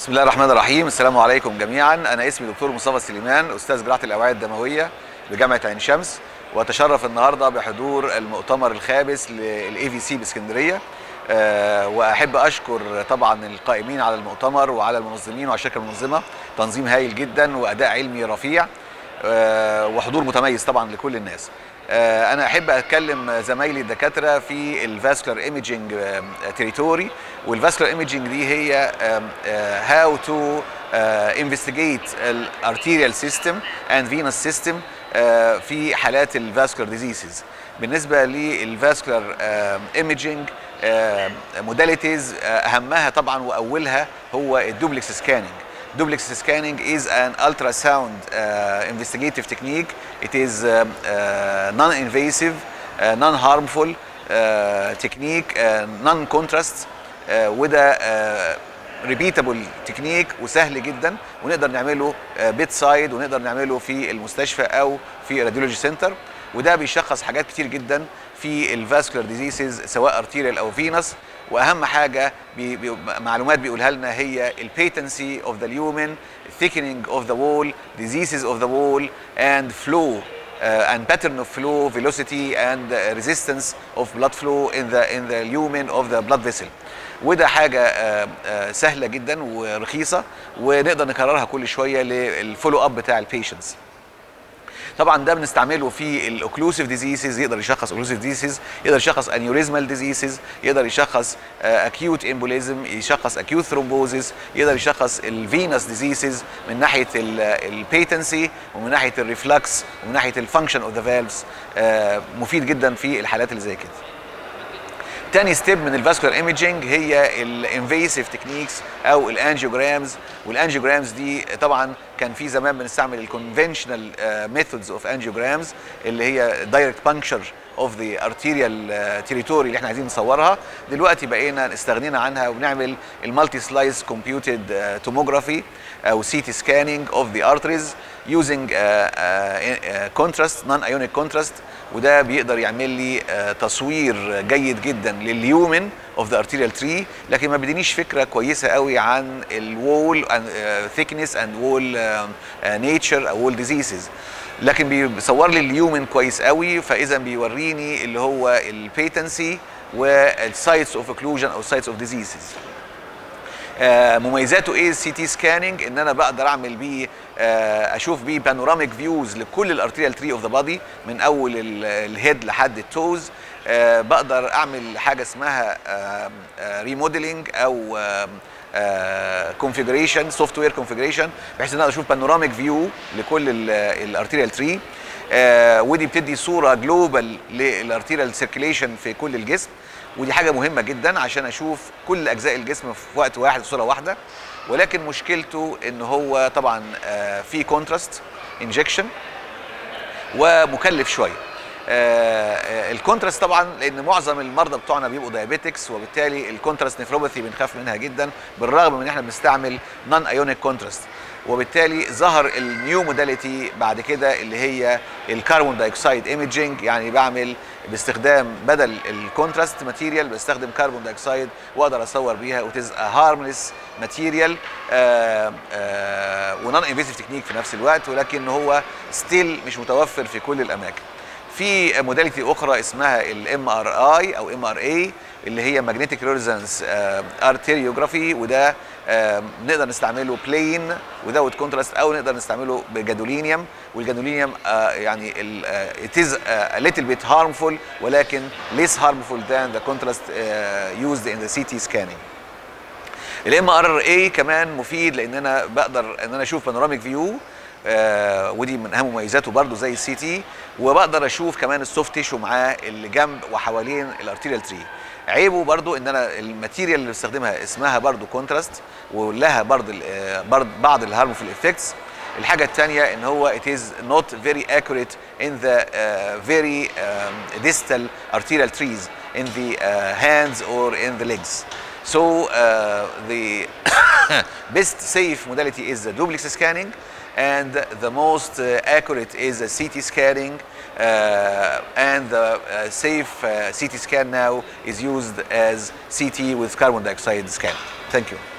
بسم الله الرحمن الرحيم السلام عليكم جميعا انا اسمي دكتور مصطفى سليمان استاذ جراحه الاوعيه الدمويه بجامعه عين شمس واتشرف النهارده بحضور المؤتمر الخامس للاي في سي باسكندريه أه واحب اشكر طبعا القائمين على المؤتمر وعلى المنظمين وعلى الشركه المنظمه تنظيم هايل جدا واداء علمي رفيع أه وحضور متميز طبعا لكل الناس انا احب اتكلم زمايلي الدكاتره في الفاسكولار ايميجينج تريتوري والفاسكولار ايميجينج دي هي هاو تو انفستيجيت الارتيريال سيستم اند فينس سيستم في حالات الفاسكولار ديزيزز بالنسبه للفاسكولار ايميجينج موداليتيز اهمها طبعا واولها هو الدوبلكس سكاننج duplex scanning is an ultrasound uh, investigative technique. It is uh, uh, non-invasive, uh, non-harmful uh, technique, uh, non-contrast uh, وده uh, repeatable technique وسهل جدا ونقدر نعمله بيت uh, سايد ونقدر نعمله في المستشفى او في راديولوجي سنتر وده بيشخص حاجات كتير جدا في الفاسكولار ديزيزز سواء ارتيريال او فينس واهم حاجه بي بي معلومات بيقولها لنا هي البيتنسي اوف ذا اليومن thickening of the wall diseases of the wall and flow uh, and pattern of flow velocity and uh, resistance of blood flow in the in the lumen of the blood vessel وده حاجه uh, uh, سهله جدا ورخيصه ونقدر نكررها كل شويه للفولو اب بتاع البيشنتس طبعا ده بنستعمله في الاوكلوسيف ديزيزز يقدر يشخص اوكلوسيف ديزيزز يقدر يشخص انيوريزمال ديزيزز يقدر يشخص اكيوت امبوليزم يشخص اكيوت ثرومبوزيس يقدر يشخص الفينس ديزيزز من ناحيه البيتنسي ومن ناحيه الريفلكس ومن ناحيه الفانكشن اوف ذا فالفز مفيد جدا في الحالات اللي زي كده تاني ستيب من الفاسكولار ايميجينج هي الانفيسيف تكنيكس او الانجيوجرامز والانجيوجرامز دي طبعا كان في زمان بنستعمل الكونفنشنال ميثودز اوف انجيوجرامز اللي هي دايركت بانكشر اوف ذا ارتيريال تريتوري اللي احنا عايزين نصورها دلوقتي بقينا استغنينا عنها وبنعمل المالتي سلايس كومبيوتد توموجرافي او سي تي سكاننج اوف ذا ارتريز يوزنج كونتراست نون ايونيك كونتراست وده بيقدر يعمل لي تصوير جيد جدا لليومن اوف ذا ارتيريال تري لكن ما بيدينيش فكره كويسه قوي عن الوول ثيكنس اند وول نيتشر او وول ديزيزز لكن بيصور لي اليومن كويس قوي فاذا بيوريني اللي هو البيتنسي والسايتس اوف اوكلوجن او سايتس اوف ديزيزز آه مميزاته ايه السي تي سكاننج ان انا بقدر اعمل بيه آه اشوف بيه بانوراميك فيوز لكل الارتيريال تري اوف ذا بادي من اول الهيد لحد التوز آه بقدر اعمل حاجه اسمها ريموديلنج او كونفيجريشن سوفت وير كونفيجريشن بحيث ان انا اشوف بانوراميك فيو لكل الارتيريال تري ودي بتدي صوره جلوبال للارتيريال سيركيليشن في كل الجسم ودي حاجه مهمه جدا عشان اشوف كل اجزاء الجسم في وقت واحد في صوره واحده ولكن مشكلته ان هو طبعا في كونتراست انجكشن ومكلف شويه الكونتراست طبعا لان معظم المرضى بتوعنا بيبقوا دايابيتكس وبالتالي الكونتراست نيفروباثي بنخاف منها جدا بالرغم من ان احنا بنستعمل نون ايونيك كونتراست وبالتالي ظهر النيو موداليتي بعد كده اللي هي الكربون دايوكسيد ايميجينج يعني بعمل باستخدام بدل الكونتراست ماتيريال بستخدم كربون دايوكسيد واقدر اصور بيها وتز هارملس ماتيريال ونون انفيسيف تكنيك في نفس الوقت ولكن هو ستيل مش متوفر في كل الاماكن في موداليتي اخرى اسمها الام ار اي او ام ار اي اللي هي ماجنتيك ريزونانس ارتيريوجرافي وده نقدر نستعمله بلين without كونتراست او نقدر نستعمله بجادولينيوم والجادولينيوم يعني it is a little bit harmful ولكن less harmful than the contrast used in the CT scanning. الام ار اي كمان مفيد لان انا بقدر ان انا اشوف بانوراميك فيو آه ودي من اهم مميزاته برضو زي السي تي وبقدر اشوف كمان السوفت تيشو معاه اللي جنب وحوالين الارتيريال تري عيبه برضو ان انا الماتيريال اللي بستخدمها اسمها برضو كونتراست ولها برضو برضو بعض الهارمفul افكتس الحاجة الثانية ان هو it is not very accurate in the uh, very um, distal arterial trees in the uh, hands or in the legs. So uh, the best safe modality is the duplex scanning and the most uh, accurate is the CT scanning uh, and the uh, safe uh, CT scan now is used as CT with carbon dioxide scan. Thank you.